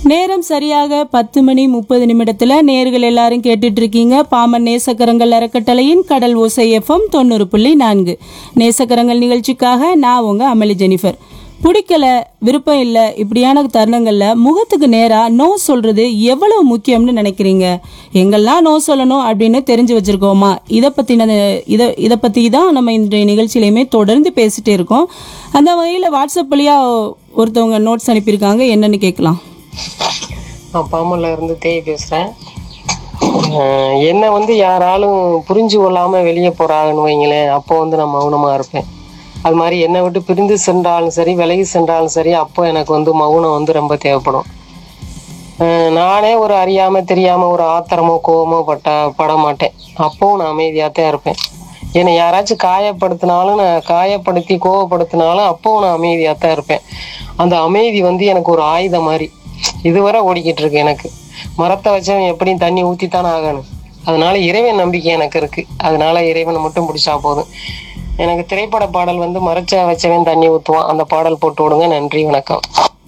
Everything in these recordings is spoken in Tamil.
நேரம் சரியாக பத்து மணி முப்பது நிமிடத்துல நேர்கள் எல்லாரும் கேட்டுட்டு இருக்கீங்க பாமன் நேசக்கரங்கள் அறக்கட்டளையின் கடல் ஓசை எஃப்எம் தொண்ணூறு புள்ளி நான்கு நேசக்கரங்கள் நிகழ்ச்சிக்காக நான் உங்க அமளி ஜெனிஃபர் பிடிக்கல விருப்பம் இல்லை இப்படியான தருணங்கள்ல முகத்துக்கு நேரா நோ சொல்றது எவ்வளவு முக்கியம்னு நினைக்கிறீங்க எங்கெல்லாம் நோ சொல்லணும் அப்படின்னு தெரிஞ்சு வச்சிருக்கோமா இதை பத்தின இதை இதை பத்தி தான் நம்ம இன்றைய நிகழ்ச்சியிலையுமே தொடர்ந்து பேசிட்டே இருக்கோம் அந்த வகையில் வாட்ஸ்அப் வழியா ஒருத்தவங்க நோட்ஸ் அனுப்பியிருக்காங்க என்னன்னு கேட்கலாம் நான் பாமல்ல இருந்து தேய் பேசுறேன் அஹ் என்னை வந்து யாராலும் புரிஞ்சு கொள்ளாம வெளியே போறாங்கன்னு வைங்களேன் அப்போ வந்து நான் மௌனமா இருப்பேன் அது மாதிரி என்னை விட்டு பிரிந்து சென்றாலும் சரி விலகி சென்றாலும் சரி அப்போ எனக்கு வந்து மௌனம் வந்து ரொம்ப தேவைப்படும் அஹ் நானே ஒரு அறியாம தெரியாம ஒரு ஆத்திரமோ கோவமோ பட்ட பட மாட்டேன் அப்பவும் நான் அமைதியாத்தான் இருப்பேன் என்னை யாராச்சும் காயப்படுத்தினாலும் நான் காயப்படுத்தி கோவப்படுத்தினாலும் அப்பவும் நான் அமைதியாத்தான் இருப்பேன் அந்த அமைதி வந்து எனக்கு ஒரு ஆயுதம் மாதிரி இதுவரை ஓடிக்கிட்டு இருக்கு எனக்கு மரத்தை வச்சவன் எப்படியும் தண்ணி ஊத்தித்தான் ஆகணும் அதனால இறைவன் நம்பிக்கை எனக்கு இருக்கு அதனால இறைவனை மட்டும் பிடிச்சா போதும் எனக்கு திரைப்பட பாடல் வந்து மறைச்ச வச்சவன் தண்ணி ஊத்துவான் அந்த பாடல் போட்டு விடுங்க நன்றி வணக்கம்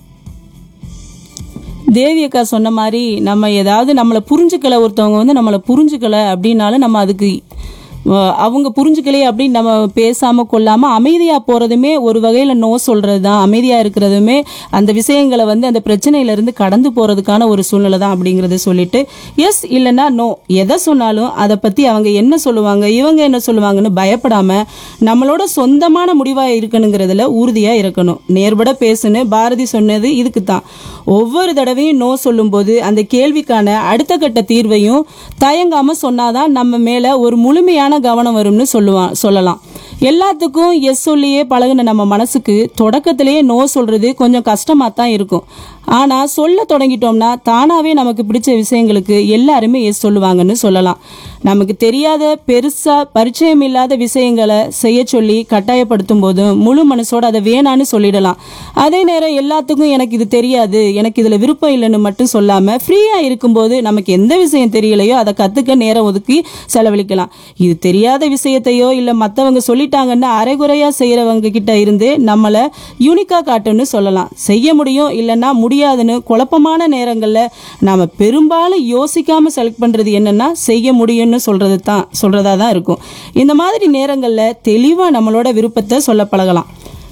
தேவி அக்கா சொன்ன மாதிரி நம்ம ஏதாவது நம்மளை புரிஞ்சுக்கல ஒருத்தவங்க வந்து நம்மளை புரிஞ்சுக்கல அப்படின்னாலும் நம்ம அதுக்கு அஹ், அவங்க புரிஞ்சுக்கலையே அப்படின்னு நம்ம பேசாம கொள்ளாம அமைதியா போறதுமே ஒரு வகையில நோ சொல்றது தான் அமைதியா இருக்கிறதுமே அந்த விஷயங்களை வந்து அந்த பிரச்சனையில இருந்து கடந்து போறதுக்கான ஒரு சூழ்நிலை தான் அப்படிங்கறத சொல்லிட்டு எஸ் இல்லைன்னா நோ எதை சொன்னாலும் அதை பத்தி அவங்க என்ன சொல்லுவாங்க இவங்க என்ன சொல்லுவாங்கன்னு பயப்படாம நம்மளோட சொந்தமான முடிவா இருக்கணுங்கிறதுல உறுதியா இருக்கணும் நேர்பட பேசுன்னு பாரதி சொன்னது இதுக்கு தான் ஒவ்வொரு தடவையும் நோ சொல்லும்போது அந்த கேள்விக்கான அடுத்த கட்ட தீர்வையும் தயங்காம சொன்னாதான் நம்ம மேல ஒரு முழுமையான கவனம் வரும்னு சொல்லுவான் சொல்லலாம் எல்லாத்துக்கும் எஸ் சொல்லியே பழகுன நம்ம மனசுக்கு தொடக்கத்திலேயே நோ சொல்றது கொஞ்சம் கஷ்டமா தான் இருக்கும் ஆனா சொல்ல தொடங்கிட்டோம்னா தானாவே நமக்கு பிடிச்ச விஷயங்களுக்கு எல்லாருமே எஸ் சொல்லுவாங்கன்னு சொல்லலாம் நமக்கு தெரியாத பெருசா பரிச்சயம் இல்லாத விஷயங்களை செய்ய சொல்லி கட்டாயப்படுத்தும் போதும் முழு மனசோட அதை வேணான்னு சொல்லிடலாம் அதே நேரம் எல்லாத்துக்கும் எனக்கு இது தெரியாது எனக்கு இதுல விருப்பம் இல்லைன்னு மட்டும் சொல்லாம ஃப்ரீயா இருக்கும்போது நமக்கு எந்த விஷயம் தெரியலையோ அதை கத்துக்க நேரம் ஒதுக்கி செலவழிக்கலாம் இது தெரியாத விஷயத்தையோ இல்ல மத்தவங்க சொல்லிட்டாங்கன்னு அரைகுறையா செய்யறவங்க கிட்ட இருந்து நம்மள யூனிக்கா காட்டுன்னு சொல்லலாம் செய்ய முடியும் இல்லைன்னா முடியாதுன்னு குழப்பமான நேரங்கள்ல நாம பெரும்பாலும் யோசிக்காம செலக்ட் பண்றது என்னன்னா செய்ய முடியும்னு சொல்றது தான் சொல்றதா தான் இருக்கும் இந்த மாதிரி நேரங்கள்ல தெளிவா நம்மளோட விருப்பத்தை சொல்ல பழகலாம்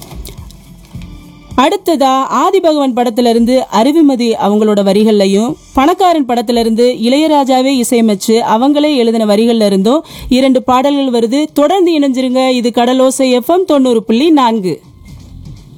அடுத்ததா ஆதிபகவன் படத்துல இருந்து அருவிமதி அவங்களோட வரிகள்லையும் பணக்காரன் படத்துல இருந்து இளையராஜாவே இசையமைச்சு அவங்களே எழுதின வரிகள்ல இருந்தும் இரண்டு பாடல்கள் வருது தொடர்ந்து இணைஞ்சிருங்க இது கடலோசை எஃப்எம் தொண்ணூறு புள்ளி நான்கு